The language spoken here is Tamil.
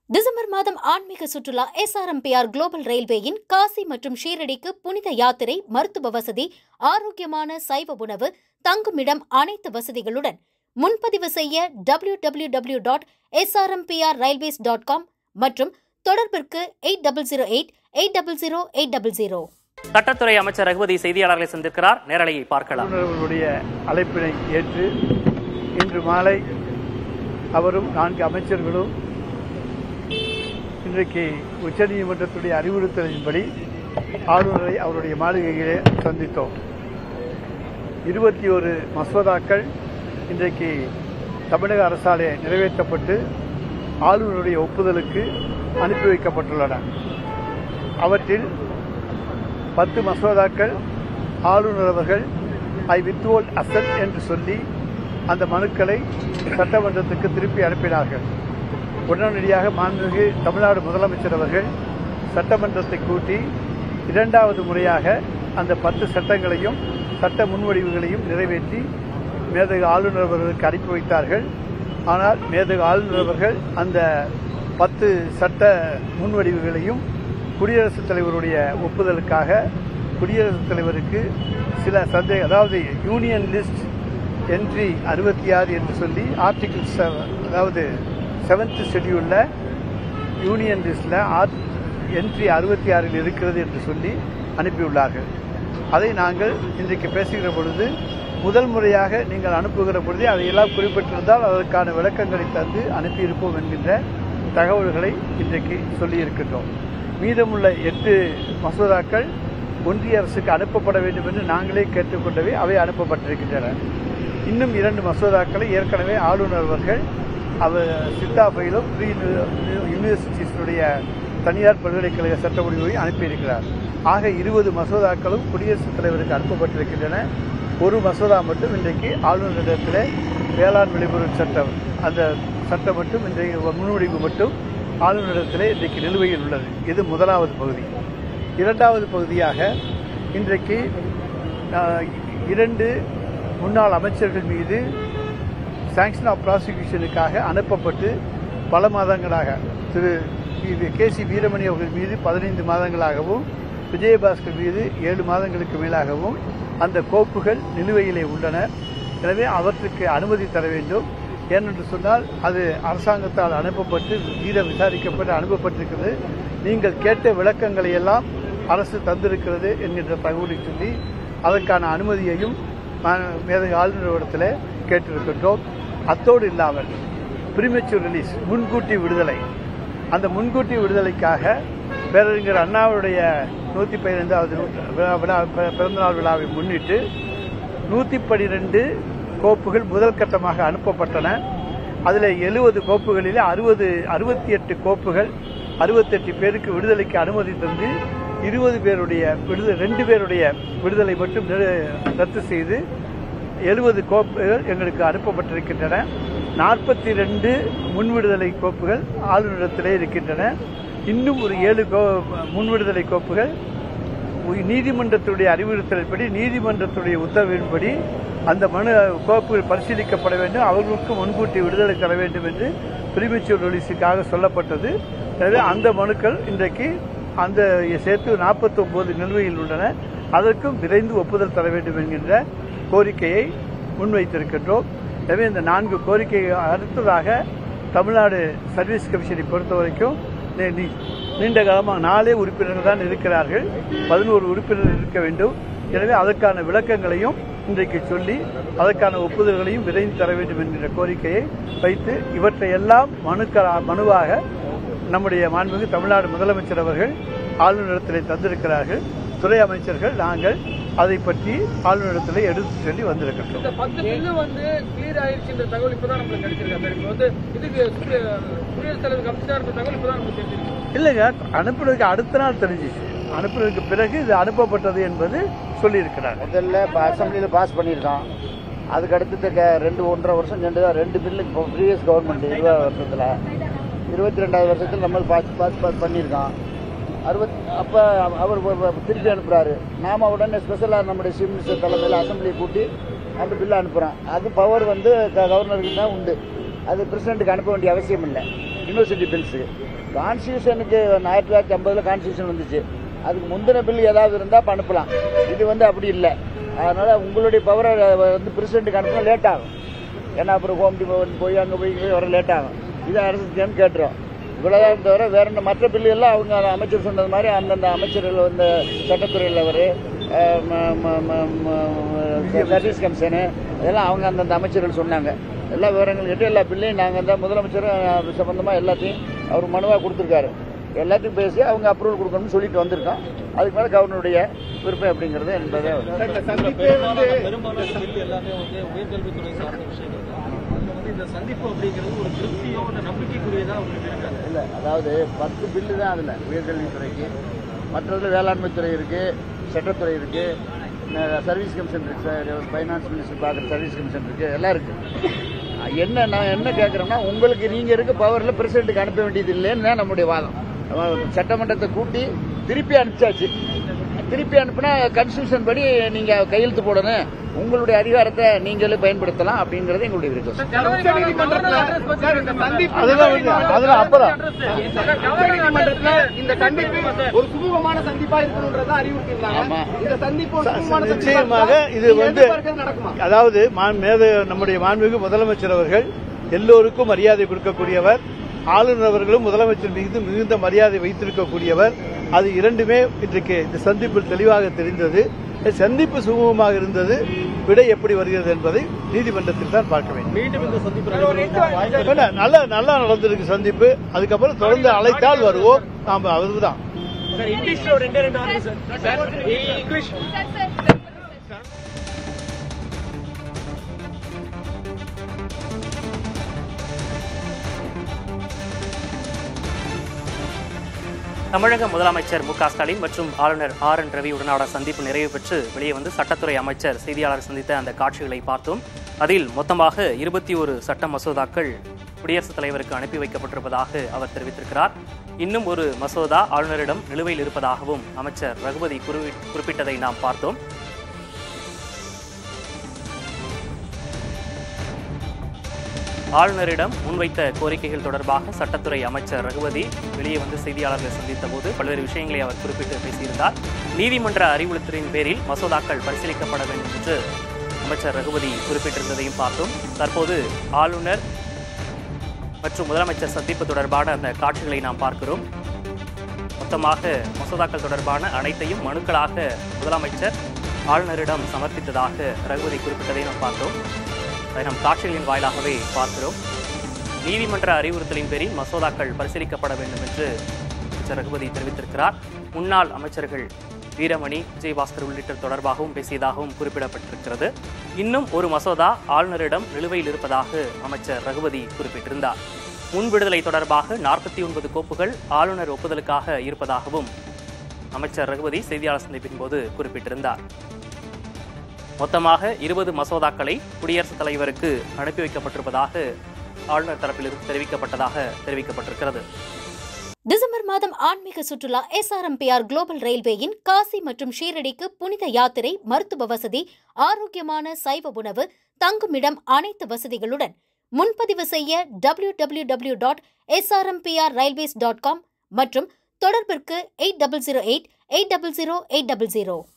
டிசம்பர் மாதம் ஆன்மீக சுற்றுலா எஸ்ஆர்எம்பிஆர் குளோபல் ரயில்வேயின் காசி மற்றும் ஷீரடிக்கு புனித யாத்திரை மருத்துவ வசதி ஆரோக்கியமான சைவ உணவு தங்குமிடம் அனைத்து வசதிகளுடன் முன்பதிவு செய்ய W W W dot SRMPR railways dot com மற்றும் தொடர்பிற்கு eight double zero eight eight double zero eight double zero சட்டத்துறை அமைச்சர் ரகுபதி செய்தியாளர்களை சந்திக்கிறார் நேரலையை பார்க்கலாம் ஆளுநர்களுடைய அழைப்பினை ஏற்று இன்று மாலை அவரும் நான்கு அமைச்சர்களும் இன்றைக்கு உச்சநீதிமன்றத்துடைய அறிவுறுத்தலின்படி ஆளுநரை அவருடைய மாளிகையிலே சந்தித்தோம் இருபத்தி ஒரு மசோதாக்கள் இன்றைக்கு தமிழக அரசாலே நிறைவேற்றப்பட்டு ஆளுநருடைய ஒப்புதலுக்கு அனுப்பி வைக்கப்பட்டுள்ளன அவற்றில் பத்து மசோதாக்கள் ஆளுநர் அவர்கள் ஐ வித்வோல்ட் அசட் என்று சொல்லி அந்த மனுக்களை சட்டமன்றத்துக்கு திருப்பி அனுப்பினார்கள் உடனடியாக மாண்புமிகு தமிழ்நாடு முதலமைச்சர் அவர்கள் சட்டமன்றத்தை கூட்டி இரண்டாவது முறையாக அந்த பத்து சட்டங்களையும் சட்ட முன்வடிவுகளையும் நிறைவேற்றி மேதகு ஆளுநர் அவர்களுக்கு அனுப்பி வைத்தார்கள் ஆனால் மேதகு ஆளுநர் அவர்கள் அந்த பத்து சட்ட முன்வடிவுகளையும் குடியரசுத் தலைவருடைய ஒப்புதலுக்காக குடியரசுத் தலைவருக்கு சில சந்தேக அதாவது யூனியன் லிஸ்ட் என்ட்ரி அறுபத்தி ஆறு என்று சொல்லி ஆர்டிகிள் அதாவது செவன்த் ஷெடியூலில் யூனியன் லிஸ்டில் ஆர் என்ட்ரி அறுபத்தி ஆறில் இருக்கிறது என்று சொல்லி அனுப்பியுள்ளார்கள் அதை நாங்கள் இன்றைக்கு பேசுகிற பொழுது முதல் முறையாக நீங்கள் அனுப்புகிற பொழுதே அதையெல்லாம் குறிப்பிட்டிருந்தால் அதற்கான விளக்கங்களை தந்து அனுப்பியிருப்போம் என்கின்ற தகவல்களை இன்றைக்கு சொல்லியிருக்கின்றோம் மீதமுள்ள எட்டு மசோதாக்கள் ஒன்றிய அரசுக்கு அனுப்பப்பட வேண்டும் என்று நாங்களே கேட்டுக்கொண்டவை அவை அனுப்பப்பட்டிருக்கின்றன இன்னும் இரண்டு மசோதாக்களை ஏற்கனவே ஆளுநர் அவர்கள் அவர் சித்தாபையிலும் ப்ரீ யூனிவர்சிட்டிஸுடைய தனியார் பல்கலைக்கழக சட்ட முடிவையும் அனுப்பியிருக்கிறார் ஆக இருபது மசோதாக்களும் குடியரசுத் தலைவருக்கு அனுப்பப்பட்டிருக்கின்றன ஒரு மசோதா மட்டும் இன்றைக்கு ஆளுநரிடத்தில் வேளாண் விளைபொருள் சட்டம் அந்த சட்டம் மட்டும் இன்றைக்கு முன்வடிவு மட்டும் ஆளுநரிடத்தில் இன்றைக்கு நிலுவையில் உள்ளது இது முதலாவது பகுதி இரண்டாவது பகுதியாக இன்றைக்கு ஆஹ், இரண்டு முன்னாள் அமைச்சர்கள் மீது சாங்ஷன் ஆஃப் ப்ராசிக்யூஷனுக்காக அனுப்பப்பட்டு பல மாதங்களாக திரு கே சி வீரமணி அவர்கள் மீது பதினைந்து மாதங்களாகவும் விஜயபாஸ்கர் மீது ஏழு மாதங்களுக்கு மேலாகவும் அந்த கோப்புகள் நிலுவையிலே உள்ளன எனவே அவற்றுக்கு அனுமதி தர வேண்டும் ஏனென்று சொன்னால் அது அரசாங்கத்தால் அனுப்பப்பட்டு வீர விசாரிக்கப்பட்டு அனுப்பப்பட்டிருக்கிறது நீங்கள் கேட்ட விளக்கங்களை எல்லாம் அரசு தந்திருக்கிறது என்கின்ற தகவலை சொல்லி அதற்கான அனுமதியையும் நான் மேதகு ஆளுநரிடத்தில் கேட்டிருக்கின்றோம் அத்தோடு இல்லாமல் பிரிமெச்சூர் ரிலீஸ் முன்கூட்டி விடுதலை அந்த முன்கூட்டி விடுதலைக்காக பேரறிஞர் அண்ணாவுடைய நூற்றி பதினைந்தாவது விழா விழா பிறந்தநாள் விழாவை முன்னிட்டு நூற்றி பனிரெண்டு கோப்புகள் முதல் கட்டமாக அனுப்பப்பட்டன அதில் எழுபது கோப்புகளில் அறுபது அறுபத்தி எட்டு கோப்புகள் அறுபத்தெட்டு பேருக்கு விடுதலைக்கு அனுமதி தந்து இருபது பேருடைய விடுதலை ரெண்டு பேருடைய விடுதலை மட்டும் நிறு- ரத்து செய்து எழுபது கோப்புகள் எங்களுக்கு அனுப்பப்பட்டிருக்கின்றன நாற்பத்தி ரெண்டு முன்விடுதலை கோப்புகள் ஆளுநரிடத்திலே இருக்கின்றன இன்னும் ஒரு ஏழு கோ முன்விடுதலை கோப்புகள் உய்- நீதிமன்றத்துடைய அறிவுறுத்தலின்படி நீதிமன்றத்துடைய உத்தரவின்படி அந்த மனு கோப்புகள் பரிசீலிக்கப்பட வேண்டும் அவர்களுக்கு முன்கூட்டி விடுதலை தர வேண்டும் என்று பிரிமிச்சூர் ரிலீஸுக்காக சொல்லப்பட்டது எனவே அந்த மனுக்கள் இன்றைக்கு அந்த சேர்த்து 49 நிலுவையில் உள்ளன அதற்கும் விரைந்து ஒப்புதல் தர வேண்டும் என்கின்ற கோரிக்கையை முன்வைத்திருக்கின்றோம் எனவே இந்த நான்கு கோரிக்கை அடுத்ததாக தமிழ்நாடு சர்வீஸ் கமிஷனை பொறுத்த வரைக்கும் நீ- நீ- நீண்ட காலமாக நாலே உறுப்பினர்கள் தான் இருக்கிறார்கள் பதினோரு உறுப்பினர்கள் இருக்க வேண்டும் எனவே அதற்கான விளக்கங்களையும் இன்றைக்கு சொல்லி அதற்கான ஒப்புதல்களையும் விரைந்து தர வேண்டும் என்கிற கோரிக்கையை வைத்து இவற்றை எல்லாம் மனுக்கள மனுவாக நம்முடைய மாண்புமிகு தமிழ்நாடு முதலமைச்சர் அவர்கள் ஆளுநரிடத்திலே தந்திருக்கிறார்கள் துறை அமைச்சர்கள் நாங்கள் அதை பற்றி ஆளுநரிடத்திலே எடுத்து சொல்லி வந்திருக்கின்றோம் இந்த பத்து பில்லு வந்து கிளியர் ஆயிருச்சுன்ற தகவல் இப்பதான் நம்மளுக்கு கிடைச்சிருக்கா சார் இப்போ வந்து இதுக்கு சூரிய- குடியரசுத் தலைவர் கமிஷனர் தகவல் இப்பதான் நமக்கு தெரிஞ்சிருக்கு இல்லைங்க அனுப்புறதுக்கு அடுத்த நாள் தெரிஞ்சிச்சு அனுப்புறதுக்கு பிறகு இது அனுப்பப்பட்டது என்பது சொல்லியிருக்கிறாங்க முதல்ல இப்போ அசம்பிளியில் பாஸ் பண்ணியிருக்கோம் அதுக்கு அடுத்தது க- ரெண்டு ஒன்றரை வருஷம் சென்று தான் ரெண்டு பில்லு இப்போ ப்ரீவியஸ் கவர்மெண்ட் இருபது வருஷத்தில் இருபத்தி ரெண்டாவது வருஷத்தில் நம்ம பாஸ் பாஸ் பாஸ் பண்ணியிருக்கோம் அறுபத் அப்போ அவர் வ- வ- திருப்பி அனுப்புகிறாரு நாம உடனே ஸ்பெஷலாக நம்முடைய சீஃப் மினிஸ்டர் தலைமையில் அசம்பிளியை கூட்டி அந்த பில்லை அனுப்புகிறோம் அது பவர் வந்து க- கவர்னருக்கு தான் உண்டு அது பிரசிடென்ட்டுக்கு அனுப்ப வேண்டிய அவசியம் இல்லை யூனிவர்சிட்டி பில்ஸு கான்ஸ்டியூஷனுக்கு ஆயிரத்தி தொள்ளாயிரத்தி ஐம்பதில் கான்ஸ்டியூஷன் வந்துச்சு அதுக்கு முந்தின பில் ஏதாவது இருந்தால் இப்போ அனுப்பலாம் இது வந்து அப்படி இல்லை அதனால் உங்களுடைய பவரை வந்து பிரசிடென்ட்டுக்கு அனுப்பினா லேட் ஆகும் ஏன்னா அப்புறம் ஹோம் டிபார்ட்மெண்ட் போய் அங்கே போய் இங்கே வர லேட் ஆகும் இது அரசுன்னு கேட்டுரும் இவ்வளோதான் தவிர வேற என்ன மற்ற பில்லு எல்லாம் அவங்க அமைச்சர் சொன்னது மாதிரி அந்தந்த அமைச்சர்கள் வந்து சட்டத்துறையில் அவர் சர்வீஸ் கமிஷனு இதெல்லாம் அவங்க அந்தந்த அமைச்சர்கள் சொன்னாங்க எல்லா விவரங்கள் கேட்டு எல்லா பில்லையும் நாங்கள் தான் முதலமைச்சரும் சம்மந்தமாக எல்லாத்தையும் அவர் மனுவாக கொடுத்துருக்காரு எல்லாத்தையும் பேசி அவங்க அப்ரூவல் கொடுக்கணும்னு சொல்லிட்டு வந்திருக்கோம் அதுக்கு மேலே கவர்னருடைய விருப்பம் அப்படிங்கிறது என்பதை பெரும்பாலான பில் எல்லாமே வந்து உயர்கல்வித்துறை சார்ந்த விஷயங்கள் தான் அதுல வந்து இந்த சந்திப்பு அப்படிங்கிறது ஒரு திருப்தியோ இல்லை நம்பிக்கைக்குரியதா உங்களுக்கு இருக்காது இல்லை அதாவது பத்து பில்லு தான் அதில் உயர்கல்வித்துறைக்கு மற்றதுல வேளாண்மை துறை இருக்குது சட்டத்துறை இருக்குது சர்வீஸ் கமிஷன் இருக்குது ஃபைனான்ஸ் மினிஸ்டர் பார்க்குற சர்வீஸ் கமிஷன் இருக்குது எல்லாம் இருக்குது என்ன நான் என்ன கேட்குறேன்னா உங்களுக்கு நீங்கள் இருக்க பவரில் பிரசிடென்ட்டுக்கு அனுப்ப வேண்டியது இல்லைன்னு தான் நம்முடைய வாதம் அஹ் சட்டமன்றத்தை கூட்டி திருப்பி அனுப்பிச்சாச்சு திருப்பி அனுப்புனா கன்ஸ்டியூஷன் படி நீங்கள் கையெழுத்து போடணும் உங்களுடைய அதிகாரத்தை நீங்களே பயன்படுத்தலாம் அப்படிங்கிறது எங்களுடைய விருப்பம் அதுதான் வந்து அதெல்லாம் அப்புறம் உச்சநீதிமன்றத்துல இந்த சந்திப்பு ஒரு சுமூகமான சந்திப்பா இருக்கணும்ன்றத அறிவுறுத்திருந்தாங்க ஆமா. இந்த சந்திப்பு ஒரு சுமூகமான சந்திப்பா நிச்சயமாக இருந்தா இது நீங்க வந்து எதிர்பார்க்கிறது நடக்குமா அதாவது மா- மேத நம்முடைய மாண்புமிகு முதலமைச்சர் அவர்கள் எல்லோருக்கும் மரியாதை கொடுக்கக்கூடியவர் ஆளுநர் அவர்களும் முதலமைச்சர் மீது மிகுந்த மரியாதை வைத்திருக்கக்கூடியவர் அது இரண்டுமே இன்றைக்கு இந்த சந்திப்பில் தெளிவாக தெரிந்தது இந்த சந்திப்பு சுமூகமாக இருந்தது விடை எப்படி வருகிறது என்பதை நீதிமன்றத்தில் தான் பார்க்க வேண்டும் மீண்டும் இந்த சந்திப்பு நடைபெறும் இல்ல, நல்லா நல்லா நடந்திருக்கு சந்திப்பு அதுக்கப்புறம் தொடர்ந்து அழைத்தால் வருவோம் நாம அதுதான் சார் இங்கிலீஷ்ல ஒரு ரெண்டே ரெண்டு ஆர்டர் சார் சார் இங்கிலீஷ் தமிழக முதலமைச்சர் மு க ஸ்டாலின் மற்றும் ஆளுநர் ஆர் என் ரவி உடனான சந்திப்பு நிறைவு பெற்று வெளியே வந்து சட்டத்துறை அமைச்சர் செய்தியாளர் சந்தித்த அந்த காட்சிகளை பார்த்தோம் அதில் மொத்தமாக இருபத்தி ஒரு சட்ட மசோதாக்கள் குடியரசுத் தலைவருக்கு அனுப்பி வைக்கப்பட்டிருப்பதாக அவர் தெரிவித்திருக்கிறார் இன்னும் ஒரு மசோதா ஆளுநரிடம் நிலுவையில் இருப்பதாகவும் அமைச்சர் ரகுபதி குறி- குறிப்பிட்டதை நாம் பார்த்தோம் ஆளுநரிடம் முன்வைத்த கோரிக்கைகள் தொடர்பாக சட்டத்துறை அமைச்சர் ரகுபதி வெளியே வந்து செய்தியாளர்களை சந்தித்த போது பல்வேறு விஷயங்களை அவர் குறிப்பிட்டு பேசியிருந்தார் நீதிமன்ற அறிவுறுத்தலின் பேரில் மசோதாக்கள் பரிசீலிக்கப்பட வேண்டும் என்று அமைச்சர் ரகுபதி குறிப்பிட்டிருந்ததையும் பார்த்தோம் தற்போது ஆளுநர் மற்றும் முதலமைச்சர் சந்திப்பு தொடர்பான அந்த காட்சிகளை நாம் பார்க்கிறோம் மொத்தமாக மசோதாக்கள் தொடர்பான அனைத்தையும் மனுக்களாக முதலமைச்சர் ஆளுநரிடம் சமர்ப்பித்ததாக ரகுபதி குறிப்பிட்டதை நாம் பார்த்தோம் அதை நம் காட்சிகளின் வாயிலாகவே பார்க்கிறோம் நீதிமன்ற அறிவுறுத்தலின் பேரில் மசோதாக்கள் பரிசீலிக்கப்பட வேண்டும் என்று அமைச்சர் ரகுபதி தெரிவித்திருக்கிறார் முன்னாள் அமைச்சர்கள் வீரமணி விஜயபாஸ்கர் உள்ளிட்டோர் தொடர்பாகவும் பேசியதாகவும் குறிப்பிடப்பட்டிருக்கிறது இன்னும் ஒரு மசோதா ஆளுநரிடம் நிலுவையில் இருப்பதாக அமைச்சர் ரகுபதி குறிப்பிட்டிருந்தார் முன் விடுதலை தொடர்பாக நாற்பத்தி ஒன்பது கோப்புகள் ஆளுநர் ஒப்புதலுக்காக இருப்பதாகவும் அமைச்சர் ரகுபதி செய்தியாளர் சந்திப்பின் போது குறிப்பிட்டிருந்தார் மொத்தமாக இருபது மசோதாக்களை குடியரசுத் தலைவருக்கு அனுப்பி வைக்கப்பட்டிருப்பதாக ஆளுநர் தரப்பிலிருந்து தெரிவிக்கப்பட்டதாக தெரிவிக்கப்பட்டிருக்கிறது டிசம்பர் மாதம் ஆன்மீக சுற்றுலா எஸ்ஆர்எம்பிஆர் குளோபல் ரயில்வேயின் காசி மற்றும் ஷீரடிக்கு புனித யாத்திரை மருத்துவ வசதி ஆரோக்கியமான சைவ உணவு தங்குமிடம் அனைத்து வசதிகளுடன் முன்பதிவு செய்ய W W W dot SRMPR railways dot com மற்றும் தொடர்பிற்கு eight double zero eight eight double zero eight double zero